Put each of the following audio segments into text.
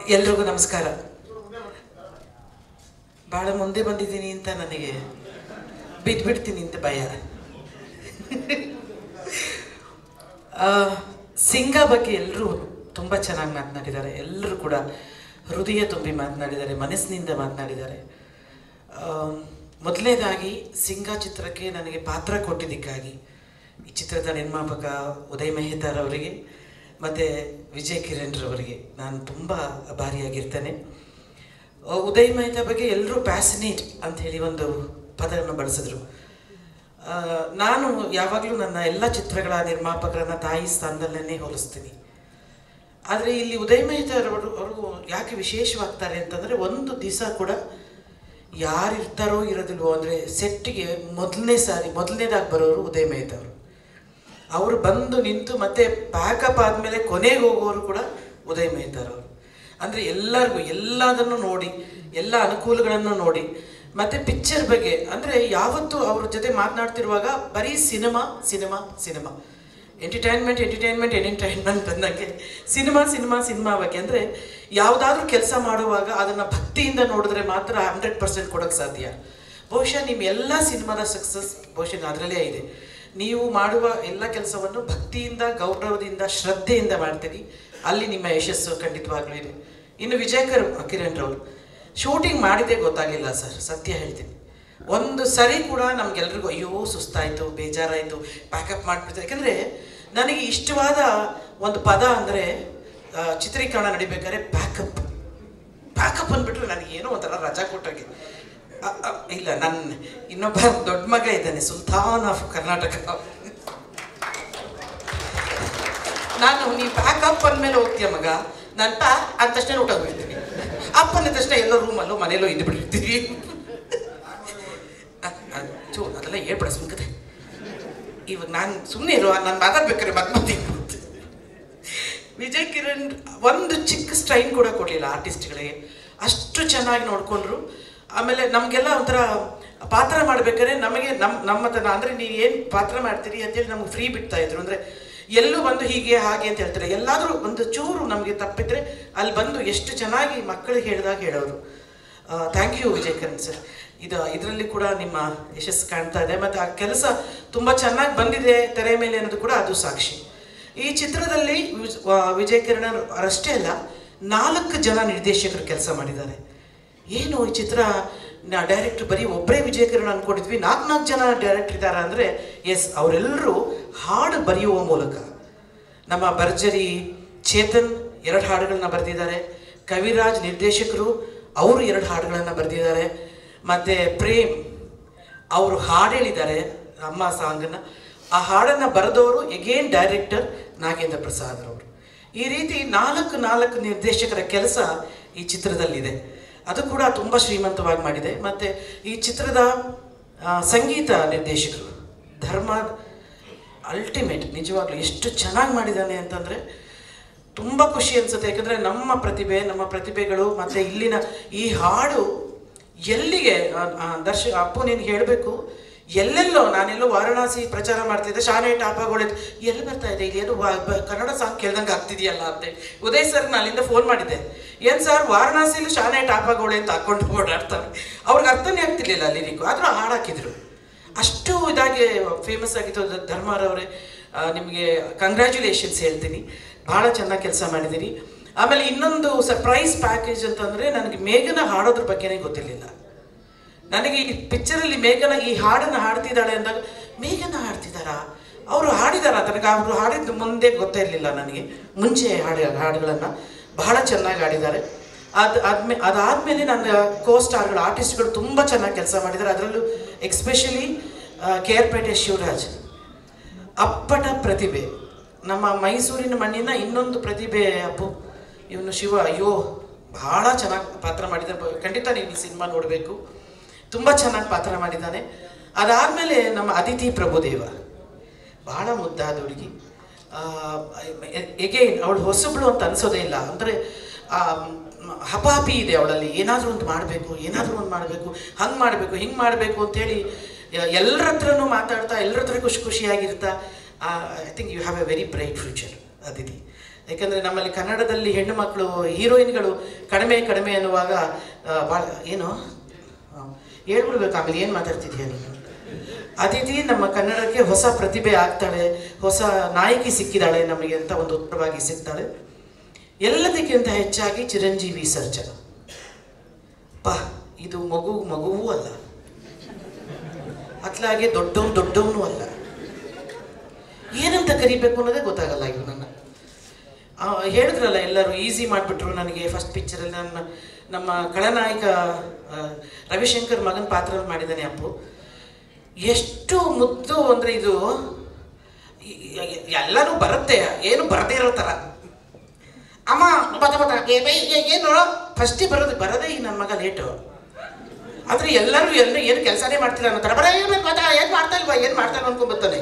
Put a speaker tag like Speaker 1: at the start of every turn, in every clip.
Speaker 1: ಎಲ್ರಿಗೂ ನಮಸ್ಕಾರ ಭಾಳ ಮುಂದೆ ಬಂದಿದ್ದೀನಿ ಅಂತ ನನಗೆ ಬಿದ್ಬಿಡ್ತೀನಿ ಅಂತ ಭಯ ಆ, ಸಿಂಗ ಬಗ್ಗೆ ಎಲ್ಲರೂ ತುಂಬ ಚೆನ್ನಾಗಿ ಮಾತನಾಡಿದ್ದಾರೆ ಎಲ್ಲರೂ ಕೂಡ ಹೃದಯ ತುಂಬಿ ಮಾತನಾಡಿದ್ದಾರೆ ಮನಸ್ಸಿನಿಂದ ಮಾತನಾಡಿದ್ದಾರೆ ಮೊದಲನೇದಾಗಿ ಸಿಂಗ ಚಿತ್ರಕ್ಕೆ ನನಗೆ ಪಾತ್ರ ಕೊಟ್ಟಿದ್ದಕ್ಕಾಗಿ ಈ ಚಿತ್ರದ ನಿರ್ಮಾಪಕ ಉದಯ್ ಮೆಹತಾರ್ ಅವರಿಗೆ ಮತ್ತು ವಿಜಯ್ ಕಿರಣ್ ರವರಿಗೆ ನಾನು ತುಂಬ ಅಭಾರಿಯಾಗಿರ್ತೇನೆ ಆ, ಉದಯ್ ಮೆಹ್ತಾ ಬಗ್ಗೆ ಎಲ್ಲರೂ ಪ್ಯಾಸಿನೇಟ್ ಅಂತ ಹೇಳಿ ಒಂದು ಪದವನ್ನು ಬಳಸಿದ್ರು ಆ, ನಾನು ಯಾವಾಗಲೂ ನನ್ನ ಎಲ್ಲ ಚಿತ್ರಗಳ ನಿರ್ಮಾಪಕರನ್ನ ತಾಯಿ ಸ್ಥಾನದಲ್ಲೇ ಹೋಲಿಸ್ತೀನಿ ಆದರೆ ಇಲ್ಲಿ ಉದಯ್ ಮೆಹ್ತಾ ಅವರು ಅವರು ಯಾಕೆ ವಿಶೇಷವಾಗ್ತಾರೆ ಅಂತಂದರೆ ಒಂದು ದಿವಸ ಕೂಡ ಯಾರು ಇರ್ತಾರೋ ಇರೋದಿಲ್ವೋ ಅಂದರೆ ಸೆಟ್ಟಿಗೆ ಮೊದಲನೇ ಸಾರಿ ಮೊದಲನೇದಾಗಿ ಬರೋರು ಉದಯ್ ಮೆಹ್ತಾ ಅವರು ಅವರು ಬಂದು ನಿಂತು ಮತ್ತೆ ಪ್ಯಾಕಪ್ ಆದಮೇಲೆ ಕೊನೆಗೆ ಹೋಗೋರು ಕೂಡ ಉದಯ್ ಮೆಹ್ತಾರ್ ಅವರು ಅಂದರೆ ಎಲ್ಲರಿಗೂ ಎಲ್ಲದನ್ನು ನೋಡಿ ಎಲ್ಲ ಅನುಕೂಲಗಳನ್ನು ನೋಡಿ ಮತ್ತೆ ಪಿಕ್ಚರ್ ಬಗ್ಗೆ ಅಂದರೆ ಯಾವತ್ತೂ ಅವ್ರ ಜೊತೆ ಮಾತನಾಡ್ತಿರುವಾಗ ಬರೀ cinema cinema cinema entertainment entertainment entertainment ಅಂದಂಗೆ ಸಿನಿಮಾ ಸಿನಿಮಾ ಸಿನಿಮಾ ಬಗ್ಗೆ ಅಂದರೆ ಯಾವುದಾದ್ರೂ ಕೆಲಸ ಮಾಡುವಾಗ ಅದನ್ನು ಭಕ್ತಿಯಿಂದ ನೋಡಿದ್ರೆ ಮಾತ್ರ ಹಂಡ್ರೆಡ್ ಪರ್ಸೆಂಟ್ ಕೊಡೋಕ್ಕೆ ಸಾಧ್ಯ ಬಹುಶಃ ನಿಮ್ಮ ಎಲ್ಲ ಸಿನಿಮಾದ ಸಕ್ಸಸ್ ಬಹುಶಃ ಅದರಲ್ಲೇ ಇದೆ ನೀವು ಮಾಡುವ ಎಲ್ಲ ಕೆಲಸವನ್ನು ಭಕ್ತಿಯಿಂದ ಗೌರವದಿಂದ ಶ್ರದ್ಧೆಯಿಂದ ಮಾಡ್ತೀರಿ ಅಲ್ಲಿ ನಿಮ್ಮ ಯಶಸ್ಸು ಖಂಡಿತವಾಗ್ಲೂ ಇದೆ ಇನ್ನು ವಿಜಯಕರ್ ಕಿರಣ್ ರವರು ಶೂಟಿಂಗ್ ಮಾಡಿದ್ದೇ ಗೊತ್ತಾಗಿಲ್ಲ ಸರ್ ಸತ್ಯ ಹೇಳ್ತೀನಿ ಒಂದು ಸರಿ ಕೂಡ ನಮ್ಗೆಲ್ರಿಗೂ ಅಯ್ಯೋ ಸುಸ್ತಾಯಿತು ಬೇಜಾರಾಯಿತು ಪ್ಯಾಕಪ್ ಮಾಡಿಬಿಡ್ತಾರೆ ಯಾಕಂದರೆ ನನಗೆ ಇಷ್ಟವಾದ ಒಂದು ಪದ ಅಂದರೆ ಚಿತ್ರೀಕರಣ ನಡಿಬೇಕಾದ್ರೆ ಪ್ಯಾಕಪ್ ಪ್ಯಾಕಪ್ ಅಂದ್ಬಿಟ್ರೆ ನನಗೆ ಏನೋ ಒಂಥರ ರಜಾ ಕೊಟ್ಟಾಗೆ ಅ, ಅ, ಇಲ್ಲ ನನ್ನ ಇನ್ನೊಬ್ಬ ದೊಡ್ಡ ಮಗ ಇದ್ದಾನೆ ಸುಲ್ತಾನ್ ಆಫ್ ಕರ್ನಾಟಕ ನಾನು ನೀ ಪ್ಯಾಕಪ್ ಅಂದಮೇಲೆ ಹೋಗ್ತೀಯ ಮಗ ನಾನು ಪ್ಯಾ ಅಂದ ತಕ್ಷಣ ಊಟ ಬಿಡ್ತೀನಿ ಅಪ್ಪ ಅಂದ ತಕ್ಷಣ ಎಲ್ಲೋ ರೂಮಲ್ಲೋ ಮನೇಲೋ ಇದ್ದು ಬಿಟ್ಟಿರ್ತೀವಿ ಚೂ ಅದೆಲ್ಲ ಹೇಳ್ಬೇಡ ಸುಮ್ಕತೆ ಇವಾಗ ನಾನು ಸುಮ್ಮನೆ ಇರುವ ನಾನು ಮಾತಾಡ್ಬೇಕಾದ್ರೆ ಮತ್ತೆ ಮತ್ತೆ ವಿಜಯ್ ಕಿರಣ್ ಒಂದು ಚಿಕ್ಕ ಸ್ಟ್ರೈನ್ ಕೂಡ ಕೊಡಲಿಲ್ಲ ಆರ್ಟಿಸ್ಟ್ಗಳಿಗೆ ಅಷ್ಟು ಚೆನ್ನಾಗಿ ನೋಡಿಕೊಂಡ್ರು ಆಮೇಲೆ ನಮಗೆಲ್ಲ ಒಂಥರ ಪಾತ್ರ ಮಾಡ್ಬೇಕಾದ್ರೆ ನಮಗೆ ನಮ್ಮ ನಮ್ಮ ತನ ಅಂದರೆ ನೀವು ಏನು ಪಾತ್ರ ಮಾಡ್ತೀರಿ ಅಂತೇಳಿ ನಮ್ಗೆ ಫ್ರೀ ಬಿಡ್ತಾ ಇದ್ರು ಅಂದರೆ ಎಲ್ಲೂ ಬಂದು ಹೀಗೆ ಹಾಗೆ ಅಂತ ಹೇಳ್ತಾರೆ ಎಲ್ಲಾದರೂ ಒಂದು ಚೂರು ನಮಗೆ ತಪ್ಪಿದ್ರೆ ಅಲ್ಲಿ ಬಂದು ಎಷ್ಟು ಚೆನ್ನಾಗಿ ಮಕ್ಕಳಿಗೆ ಹೇಳಿದಾಗ ಹೇಳೋರು thank you Vijay Kiran sir ಇದು ಇದರಲ್ಲಿ ಕೂಡ ನಿಮ್ಮ ಯಶಸ್ಸು ಕಾಣ್ತಾ ಇದೆ ಮತ್ತು ಆ ಕೆಲಸ ತುಂಬ ಚೆನ್ನಾಗಿ ಬಂದಿದೆ ತೆರೆ ಮೇಲೆ ಅನ್ನೋದು ಕೂಡ ಅದು ಸಾಕ್ಷಿ ಈ ಚಿತ್ರದಲ್ಲಿ ವಿಜ್- ವ- ವಿಜಯ್ ಕಿರಣ್ ಅವರಷ್ಟೇ ಅಲ್ಲ ನಾಲ್ಕು ಜನ ನಿರ್ದೇಶಕರು ಕೆಲಸ ಮಾಡಿದ್ದಾರೆ ಏನು ಈ ಚಿತ್ರ ಡೈರೆಕ್ಟರ್ ಬರೀ ಒಬ್ಬರೇ ವಿಜಯ್ ಕಿರಣ್ ಅನ್ಕೊಂಡಿದ್ವಿ ನಾಲ್ಕು ನಾಲ್ಕು ಜನ ಡೈರೆಕ್ಟರ್ ಇದ್ದಾರೆ ಅಂದರೆ ಎಸ್ ಅವರೆಲ್ಲರೂ ಹಾಡು ಬರೆಯುವ ಮೂಲಕ ನಮ್ಮ ಭರ್ಜರಿ ಚೇತನ್ ಎರಡು ಹಾಡುಗಳನ್ನ ಬರೆದಿದ್ದಾರೆ ಕವಿರಾಜ್ ನಿರ್ದೇಶಕರು ಅವರು ಎರಡು ಹಾಡುಗಳನ್ನು ಬರೆದಿದ್ದಾರೆ ಮತ್ತು ಪ್ರೇಮ್ ಅವರು ಹಾಡು ಹೇಳಿದ್ದಾರೆ ಅಮ್ಮ ಸಾಂಗನ್ನು ಆ ಹಾಡನ್ನು ಬರೆದವರು ಎಗೇನ್ ಡೈರೆಕ್ಟರ್ ನಾಗೇಂದ್ರ ಪ್ರಸಾದ್ ಅವರು ಈ ರೀತಿ ನಾಲ್ಕು ನಾಲ್ಕು ನಿರ್ದೇಶಕರ ಕೆಲಸ ಈ ಚಿತ್ರದಲ್ಲಿದೆ ಅದು ಕೂಡ ತುಂಬ ಶ್ರೀಮಂತವಾಗಿ ಮಾಡಿದೆ ಮತ್ತು ಈ ಚಿತ್ರದ ಆ, ಸಂಗೀತ ನಿರ್ದೇಶಕರು ಧರ್ಮ ಅಲ್ಟಿಮೇಟ್ ನಿಜವಾಗ್ಲೂ ಎಷ್ಟು ಚೆನ್ನಾಗಿ ಮಾಡಿದ್ದಾನೆ ಅಂತಂದರೆ ತುಂಬ ಖುಷಿ ಅನಿಸುತ್ತೆ ಯಾಕಂದರೆ ನಮ್ಮ ಪ್ರತಿಭೆ ನಮ್ಮ ಪ್ರತಿಭೆಗಳು ಮತ್ತು ಇಲ್ಲಿನ ಈ ಹಾಡು ಎಲ್ಲಿಗೆ ಆ, ಆ, ದರ್ಶ ಅಪ್ಪು ನೀನು ಹೇಳಬೇಕು ಎಲ್ಲೆಲ್ಲೋ ನಾನೆಲ್ಲೋ ವಾರಣಾಸಿ ಪ್ರಚಾರ ಮಾಡ್ತಿದ್ದೆ ಶಾನೆ ಟಾಪಗಳು ಎಲ್ಲಿ ಬರ್ತಾ ಇದೆ ಇಲ್ಲಿ ಏನು ವಾ- ಬ- ಕನ್ನಡ ಸಾಂಗ್ ಕೇಳ್ದಂಗೆ ಆಗ್ತಿದೆಯಲ್ಲ ಅಂತ ಉದಯ್ ಸರ್ ನಾನು ಅಲ್ಲಿಂದ ಫೋನ್ ಮಾಡಿದ್ದೆ ಏನು ಸರ್ ವಾರಣಾಸಿಲಿ ಶಾನೆ ಟಾಪಗೋಳೆ ಅಂತ ಹಾಕೊಂಡು ಓಡಾಡ್ತಾರೆ ಅವ್ರಿಗೆ ಅರ್ಥನೇ ಆಗ್ತಿರ್ಲಿಲ್ಲ ಲಿರಿಕು ಆದರೂ ಹಾಡು ಹಾಕಿದ್ರು ಅಷ್ಟು ಇದಾಗಿ ಫೇಮಸ್ ಆಗಿತ್ತು ದ- ಧರ್ಮಾರವರೇ ನಿಮಗೆ ಕಂಗ್ರ್ಯಾಚುಲೇಷನ್ಸ್ ಹೇಳ್ತೀನಿ ಭಾಳ ಚೆನ್ನಾಗಿ ಕೆಲಸ ಮಾಡಿದ್ದೀರಿ ಆಮೇಲೆ ಇನ್ನೊಂದು ಸರ್ಪ್ರೈಸ್ ಪ್ಯಾಕೇಜ್ ಅಂತಂದರೆ ನನಗೆ ಮೇಘನ ಹಾಡೋದ್ರ ಬಗ್ಗೆನೇ ಗೊತ್ತಿರಲಿಲ್ಲ ನನಗೆ ಈ ಪಿಕ್ಚರಲ್ಲಿ ಮೇಘನ ಈ ಹಾಡನ್ನು ಹಾಡ್ತಿದ್ದಾಳೆ ಅಂದಾಗ ಮೇಘನ ಹಾಡ್ತಿದ್ದಾರಾ ಅವರು ಹಾಡಿದಾರ ತನಗೆ ಅವರು ಹಾಡಿದ್ದು ಮುಂದೆ ಗೊತ್ತೇ ಇರಲಿಲ್ಲ ನನಗೆ ಮುಂಚೆ ಹಾಡಿ ಹಾಡುಗಳನ್ನು ಬಹಳ ಚೆನ್ನಾಗಿ ಹಾಡಿದ್ದಾರೆ ಅದು ಆದ್ಮೇ ಅದಾದಮೇಲೆ ನನ್ನ ಕೋ ಸ್ಟಾರ್ಗಳು ಆರ್ಟಿಸ್ಟ್ಗಳು ತುಂಬ ಚೆನ್ನಾಗಿ ಕೆಲಸ ಮಾಡಿದ್ದಾರೆ ಅದರಲ್ಲೂ ಎಕ್ಸ್ಪೆಷಲಿ ಕೆ ಆರ್ ಪೇಟೆ ಶಿವರಾಜ್ ಅಪ್ಪಟ ಪ್ರತಿಭೆ ನಮ್ಮ ಮೈಸೂರಿನ ಮಣ್ಣಿನ ಇನ್ನೊಂದು ಪ್ರತಿಭೆ ಅಪ್ಪು ಇವನು ಶಿವ ಅಯ್ಯೋ ಬಹಳ ಚೆನ್ನಾಗಿ ಪಾತ್ರ ಮಾಡಿದ್ದಾರೆ ಖಂಡಿತ ನೀವು ಈ ಸಿನಿಮಾ ನೋಡಬೇಕು ತುಂಬ ಚೆನ್ನಾಗಿ ಪಾತ್ರ ಮಾಡಿದ್ದಾನೆ ಅದಾದಮೇಲೆ ನಮ್ಮ ಅದಿತಿ ಪ್ರಭುದೇವ ಬಹಳ ಮುದ್ದಾದ ಹುಡುಗಿ ಎಗೇನ್ ಅವಳು ಹೊಸಬ್ಳು ಅಂತ ಅನ್ಸೋದೇ ಇಲ್ಲ ಅಂದರೆ ಹಪಾಪಿ ಇದೆ ಅವಳಲ್ಲಿ ಏನಾದರೂ ಒಂದು ಮಾಡಬೇಕು ಏನಾದರೂ ಒಂದು ಮಾಡಬೇಕು ಹಂಗೆ ಮಾಡಬೇಕು ಹಿಂಗೆ ಮಾಡಬೇಕು ಅಂತೇಳಿ ಎಲ್ಲರ ಹತ್ರನೂ ಮಾತಾಡ್ತಾ ಎಲ್ಲರ ಹತ್ರ ಖುಷಿ ಖುಷಿಯಾಗಿರ್ತಾ I think you have a very bright future Aditi ಯಾಕಂದರೆ ನಮ್ಮಲ್ಲಿ ಕನ್ನಡದಲ್ಲಿ ಹೆಣ್ಣು ಮಕ್ಕಳು ಹೀರೋಯಿನ್ಗಳು ಕಡಿಮೆ ಕಡಿಮೆ ಅನ್ನುವಾಗ ಆ, ಭಾಳ ಏನು ಆ, ಹೇಳ್ಬಿಡ್ಬೇಕು ಆಮೇಲೆ ಏನು ಮಾತಾಡ್ತಿದ್ಯಾ ನೀನು ಅದಿತಿ ನಮ್ಮ ಕನ್ನಡಕ್ಕೆ ಹೊಸ ಪ್ರತಿಭೆ ಆಗ್ತಾಳೆ ಹೊಸ ನಾಯಕಿ ಸಿಕ್ಕಿದಾಳೆ ನಮಗೆ ಅಂತ ಒಂದು ಉತ್ತರವಾಗಿ ಸಿಗ್ತಾಳೆ ಎಲ್ಲದಕ್ಕಿಂತ ಹೆಚ್ಚಾಗಿ ಚಿರಂಜೀವಿ ಸರ್ಜಾ ಪಾ ಇದು ಮಗು ಮಗುವೂ ಅಲ್ಲ ಅತ್ಲಾಗೆ ದೊಡ್ಡವನು ದೊಡ್ಡವನು ಅಲ್ಲ ಏನಂತ ಕರಿಬೇಕು ಅನ್ನೋದೇ ಗೊತ್ತಾಗಲ್ಲ ಇವು ನನ್ನ ಆ, ಹೇಳಿದ್ರಲ್ಲ ಎಲ್ಲರೂ ಈಸಿ ಮಾಡಿಬಿಟ್ರು ನನಗೆ ಫಸ್ಟ್ ಪಿಕ್ಚರಲ್ಲಿ ನನ್ನ ನಮ್ಮ ಖಳನಾಯಕ ಆ, ರವಿಶಂಕರ್ ಮಗನ ಪಾತ್ರ ಮಾಡಿದ್ದಾನೆ ಅಪ್ಪು ಎಷ್ಟು ಮುದ್ದು ಅಂದರೆ ಇದು ಈ- ಈ- ಎಲ್ಲನೂ ಬರುತ್ತೆ ಏನು ಬರದೇ ಇರೋ ಥರ ಅಮ್ಮ ಬತ ಬತ ಏ ಬೈ ಏ- ಏನು ಫಸ್ಟಿಗೆ ಬರೋದು ಬರೋದೇ ಈ ನನ್ನ ಮಗ ಲೇಟು ಆದರೆ ಎಲ್ಲರೂ ಎಲ್ಲ ಏನು ಕೆಲಸನೇ ಮಾಡ್ತಿಲ್ಲ ಅನ್ನೋ ಥರ ಬರ ಏನು ಗೊತ್ತಾ ಏನು ಮಾಡ್ತಾ ಇಲ್ವಾ ಏನು ಮಾಡ್ತಾನೆ ಅನ್ಕೊಂಡ್ಬರ್ತಾನೆ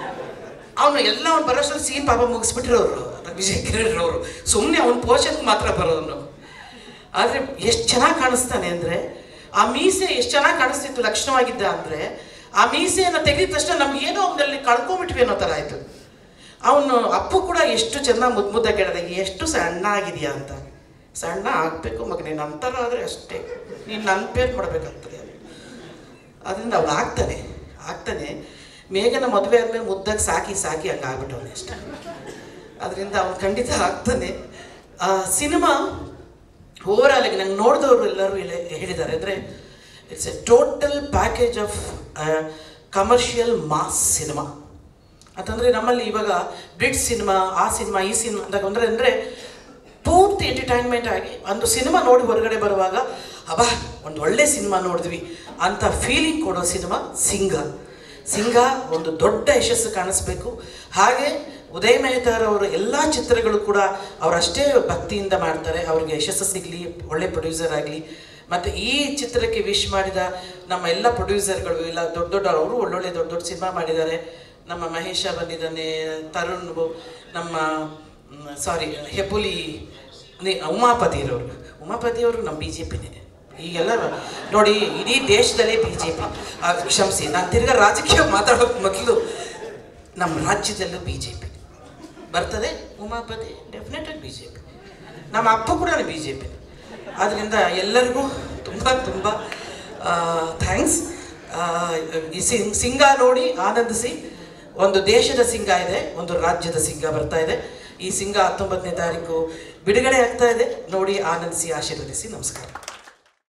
Speaker 1: ಅವನು ಎಲ್ಲ ಅವ್ನು ಬರೋಷ್ಟರಲ್ಲಿ ಸೀನ್ ಪಾಪ ಮುಗಿಸ್ಬಿಟ್ಟಿರೋರು ವಿಜಯ್ ಕಿರಣ್ ಅವರು ಸುಮ್ಮನೆ ಅವ್ನ ಪೋಷನ್ಗೆ ಮಾತ್ರ ಬರೋನು ಆದರೆ ಎಷ್ಟು ಚೆನ್ನಾಗಿ ಕಾಣಿಸ್ತಾನೆ ಅಂದರೆ ಆ ಮೀಸೆ ಎಷ್ಟು ಚೆನ್ನಾಗಿ ಕಾಣಿಸ್ತಿತ್ತು ಲಕ್ಷಣವಾಗಿದ್ದ ಅಂದರೆ ಆ ಮೀಸೆಯನ್ನು ತೆಗೆದ ತಕ್ಷಣ ನಮ್ಗೆ ಏನೋ ಅವನಲ್ಲಿ ಕಳ್ಕೊಂಬಿಟ್ವಿ ಅನ್ನೋ ಥರ ಆಯಿತು ಅವನು ಅಪ್ಪು ಕೂಡ ಎಷ್ಟು ಚೆನ್ನಾಗಿ ಮುದ್ದು ಮುದ್ದಾಗಿ ಹೇಳಿದೆ ಎಷ್ಟು ಸಣ್ಣ ಆಗಿದೆಯಾ ಅಂತ ಸಣ್ಣ ಆಗಬೇಕು ಮಗನೇ ನನ್ನ ಥರ ಆದರೆ ಅಷ್ಟೇ ನೀನು ನನ್ನ ಪೇರ್ ಮಾಡಬೇಕಾಗ್ತದೆ ಅದರಿಂದ ಅವನು ಆಗ್ತಾನೆ ಆಗ್ತಾನೆ ಮೇಘನ ಮದುವೆ ಆದಮೇಲೆ ಮುದ್ದಾಗಿ ಸಾಕಿ ಸಾಕಿ ಹಂಗೆ ಆಗ್ಬಿಟ್ಟವನೆ ಅಷ್ಟೇ ಅದರಿಂದ ಅವನು ಖಂಡಿತ ಆಗ್ತಾನೆ ಆ ಸಿನಿಮಾ ಓವರಾಲ್ ಆಗಿ ನಂಗೆ ನೋಡಿದವರು ಎಲ್ಲರೂ ಹೇಳಿ ಹೇಳಿದ್ದಾರೆ ಅಂದರೆ it's a total package of commercial mass cinema ಅಂತಂದರೆ ನಮ್ಮಲ್ಲಿ ಇವಾಗ ಬ್ರಿಡ್ ಸಿನಿಮಾ ಆ ಸಿನಿಮಾ ಈ ಸಿನಿಮಾ ಅಂತ ಅಂದರೆ ಅಂದರೆ ಪೂರ್ತಿ ಎಂಟರ್ಟೈನ್ಮೆಂಟ್ ಆಗಿ ಒಂದು ಸಿನಿಮಾ ನೋಡಿ ಹೊರಗಡೆ ಬರುವಾಗ ಅಬ್ಬಾ ಒಂದು ಒಳ್ಳೆ ಸಿನಿಮಾ ನೋಡಿದ್ವಿ ಅಂತ ಫೀಲಿಂಗ್ ಕೊಡೋ ಸಿನಿಮಾ ಸಿಂಗ ಸಿಂಗ ಒಂದು ದೊಡ್ಡ ಯಶಸ್ಸು ಕಾಣಿಸ್ಬೇಕು ಹಾಗೆ ಉದಯ್ ಮೆಹತಾರ್ ಅವರ ಎಲ್ಲ ಚಿತ್ರಗಳು ಕೂಡ ಅವರಷ್ಟೇ ಭಕ್ತಿಯಿಂದ ಮಾಡ್ತಾರೆ ಅವ್ರಿಗೆ ಯಶಸ್ಸು ಸಿಗಲಿ ಒಳ್ಳೆ ಪ್ರೊಡ್ಯೂಸರ್ ಆಗಲಿ ಮತ್ತು ಈ ಚಿತ್ರಕ್ಕೆ ವಿಶ್ ಮಾಡಿದ ನಮ್ಮ ಎಲ್ಲ ಪ್ರೊಡ್ಯೂಸರ್ಗಳು ಇಲ್ಲ ದೊಡ್ಡ ದೊಡ್ಡ ಅವರು ಒಳ್ಳೊಳ್ಳೆ ದೊಡ್ಡ ದೊಡ್ಡ ಸಿನಿಮಾ ಮಾಡಿದ್ದಾರೆ ನಮ್ಮ ಮಹೇಶ ಬಂದಿದ್ದಾನೆ ತರುಣ್ ಬು- ನಮ್ಮ ಸಾರಿ ಹೆಬ್ಬುಲಿ ನಿ- ಉಮಾಪತಿ ಇರೋರು ಉಮಾಪತಿ ಅವರು ನಮ್ಮ ಬಿ ಜೆ ಪಿನೇ ಈಗೆಲ್ಲ ನೋಡಿ ಇಡೀ ದೇಶದಲ್ಲೇ ಬಿ ಜೆ ಪಿ ಕ್ಷಮಿಸಿ ನಾನು ತಿರ್ಗಾ ರಾಜಕೀಯ ಮಾತಾಡೋಕೆ ಮೊದಲು ನಮ್ಮ ರಾಜ್ಯದಲ್ಲೂ ಬಿ ಜೆ ಪಿ ಬರ್ತದೆ ಉಮಾಪತಿ ಡೆಫಿನೆಟಾಗಿ ಬಿ ಜೆ ಪಿ ನಮ್ಮ ಅಪ್ಪ ಕೂಡ ಬಿ ಜೆ ಪಿ ಆದ್ದರಿಂದ ಎಲ್ಲರಿಗೂ ತುಂಬ ತುಂಬ ಥ್ಯಾಂಕ್ಸ್ ಈ ಸಿಂಗ್ ಸಿಂಗ ನೋಡಿ ಆನಂದಿಸಿ ಒಂದು ದೇಶದ ಸಿಂಗ ಇದೆ ಒಂದು ರಾಜ್ಯದ ಸಿಂಗ ಬರ್ತಾ ಇದೆ ಈ ಸಿಂಗ ಹತ್ತೊಂಬತ್ತನೇ ತಾರೀಕು ಬಿಡುಗಡೆ ಆಗ್ತಾ ಇದೆ ನೋಡಿ ಆನಂದಿಸಿ ಆಶೀರ್ವದಿಸಿ ನಮಸ್ಕಾರ